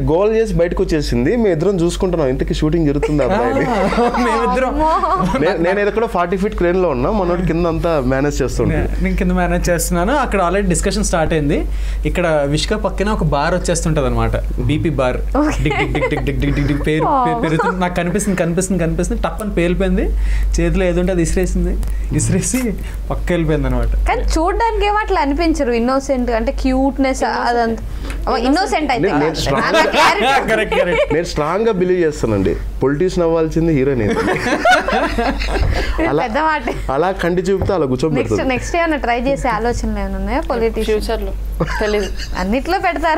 Goal చేసి బయటకు వచ్చేసింది మేము ఇద్దరం చూసుకుంటున్నాం ఇంతకి షూటింగ్ జరుగుతుంది అబ్బాయి మేమిద్దరం నేను ఏదో కూడా ఫార్టీ ఫీట్ క్రేన్ లో ఉన్నా మనోడు కింద అంతా మేనేజ్ చేస్తుంటాడు నే- నేను కింద మేనేజ్ చేస్తున్నాను అక్కడ ఆల్రెడీ డిస్కషన్ స్టార్ట్ అయింది ఇక్కడ విష్క పక్కన ఒక బార్ వచ్చేస్తుంటది అనమాట బీపీ బార్ డిక్ డిక్ డిక్ డిక్ డిక్ డిక్ డిక్ డిక్ పేరు పే- పెరుగుతుంది నాకు కనిపిస్తుంది కనిపిస్తుంది కనిపిస్తుంది టప్పని పేలిపోయింది చేతిలో ఏది ఉంటే అది ఇసిరేసింది ఇసిరేసి పక్క వెళ్ళిపోయింది అనమాట కానీ చూడడానికి ఏమో అట్లా అనిపించరు ఇన్నోసెంట్ అంటే క్యూట్నెస్ అదంతా ఇన్నోసెంట్ అయితే నేను- నేను కాదు. strong- నాన్న character. కరెక్ట్ కరెక్ట్ నేను స్ట్రాంగ్ గా బిలీవ్ చేస్తానండి పొలిటీషియన్ అవ్వాల్సింది హీరోయిన్ అలా పెద్ద మాట అలా కంటి చూపితే అలా నెక్స్ట్ కూర్చోబెడుతుంది నెక్స్ట్ ఏమైనా ట్రై చేసే ఆలోచనలు ఏమైనా ఉన్నాయా పొలిటీషియన్ ఫ్యూచర్ లో తెలీదు అన్నిట్లో పెడతారు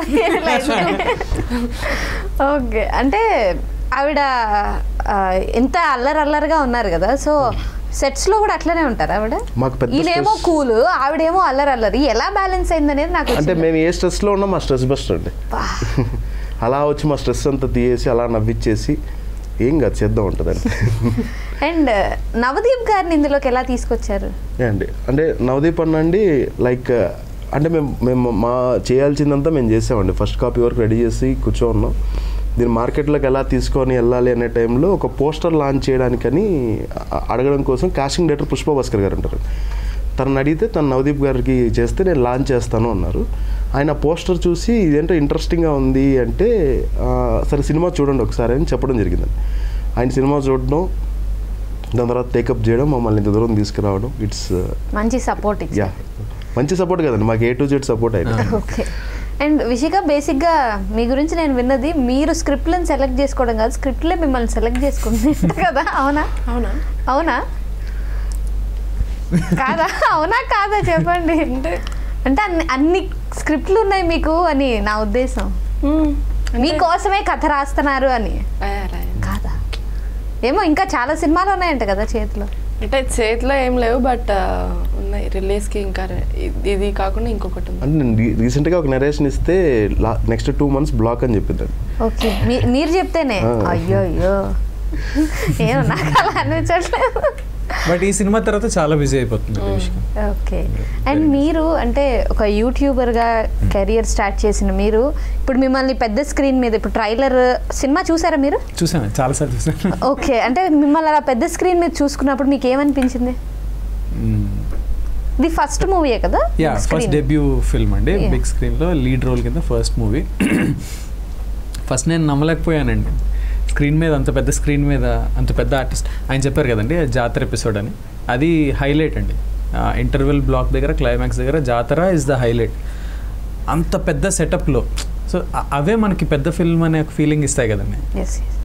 ఓకే అంటే ఆవిడ ఆ, ఎంత అల్లరి అల్లరిగా ఉన్నారు కదా సో సెట్స్ లో కూడా అట్లనే ఉంటారు ఆవిడ మాకు పెద్ద ఈయనేమో stress- కూల్ ఆవిడేమో అల్లరి అల్లరి ఎలా బ్యాలెన్స్ అయింది అనేది నాకు అంటే వచ్చింది. మేము ఏ స్ట్రెస్ లో ఉన్నా మా స్ట్రెస్ బస్ట్ అండి బా. అలా వచ్చి మా స్ట్రెస్ అంతా తీయేసి అలా నవ్విచ్చేసి ఏం కాదు చేద్దాం ఉంటుందండి అండ్ నవదీప్ గారిని ఇందులోకి ఎలా తీసుకొచ్చారు ఏ అండి అంటే నవదీప్ అన్న అండి లైక్ అంటే మేము మేము మా చేయాల్సిందంతా మేము చేసామండి ఫస్ట్ కాపీ వరకు రెడీ చేసి కూర్చో ఉన్నాం దీన్ని మార్కెట్లోకి ఎలా తీసుకొని వెళ్ళాలి అనే టైంలో ఒక పోస్టర్ లాంచ్ చేయడానికని అ- అడగడం కోసం కాస్టింగ్ డైరెక్టర్ పుష్ప భాస్కర్ గారు ఉంటారు తనని అడిగితే తను నవదీప్ గారికి చేస్తే నేను లాంచ్ చేస్తాను అన్నారు ఆయన పోస్టర్ చూసి ఇదేంటో ఇంట్రెస్టింగ్గా ఉంది అంటే ఆ, సరే సినిమా చూడండి ఒకసారి అని చెప్పడం జరిగిందండి ఆయన సినిమా చూడడం దాని తర్వాత టేకప్ చేయడం మమ్మల్ని ఇంత దూరం తీసుకురావడం ఇట్స్ మంచి సపోర్ట్ యా మంచి సపోర్ట్ కదండి మాకు ఏ టు జెడ్ సపోర్ట్ అయితే ఓకే అండ్ విషిక బేసిక్గా మీ గురించి నేను విన్నది మీరు స్క్రిప్ట్లను సెలెక్ట్ చేసుకోవడం కాదు స్క్రిప్ట్లే మిమ్మల్ని సెలెక్ట్ చేసుకుంది కదా అవునా అవునా అవునా కాదా అవునా కాదా చెప్పండి అంటే అంటే అన్ని అన్ని స్క్రిప్ట్లు ఉన్నాయి మీకు అని నా ఉద్దేశం మ్మ్. అంటే- మీకోసమే కథ రాస్తున్నారు అని రాయా, రాయా. కాదా ఏమో ఇంకా చాలా సినిమాలు ఉన్నాయంట కదా చేతిలో అంటే చేతిలో ఏం లేవు బట్ ఉన్నాయి రిలీజ్ కి ఇంకా రె- ఇది- ఇది కాకుండా ఇంకొకటి ఉంది అంటే నేను రీ- రీసెంట్గా ఒక నరేషన్ ఇస్తే నెక్స్ట్ టూ మంత్స్ బ్లాక్ అని చెప్పింది ఓకే మీ- మీరు చెప్తేనే ఆ. అయ్యో అయ్యో ఏమో నాకు అలా అనిపించట్లేదు బట్ ఈ సినిమా తర్వాత చాలా బిజీ అయిపోతుంది విష్క ఓకే అండ్ మీరు అంటే ఒక యూట్యూబర్గా కెరియర్ స్టార్ట్ చేసిన మీరు ఇప్పుడు మిమ్మల్ని పెద్ద స్క్రీన్ మీద ఇప్పుడు ట్రైలర్ సినిమా చూసారా మీరు చూసాను చాలాసార్లు చూసాను ఓకే అంటే మిమ్మల్ని అలా పెద్ద స్క్రీన్ మీద చూసుకున్నప్పుడు మీకు ఏమనిపించింది ఇది ఫస్ట్ మూవీయే కదా yeah Big first screen. Debut film అండి Yeah. బిగ్ స్క్రీన్లో లీడ్ రోల్ కింద ఫస్ట్ మూవీ ఫస్ట్ నేను నమ్మలేకపోయానండి స్క్రీన్ మీద అంత పెద్ద స్క్రీన్ మీద అంత పెద్ద ఆర్టిస్ట్ ఆయన చెప్పారు కదండి జాతర ఎపిసోడ్ అని అది హైలైట్ అండి ఇంటర్వెల్ బ్లాక్ దగ్గర క్లైమాక్స్ దగ్గర జాతర ఇస్ ద హైలైట్ అంత పెద్ద సెటప్లో సో అవే మనకి పెద్ద ఫిల్మ్ అనే ఫీలింగ్ ఇస్తాయి కదండి Yes, yes.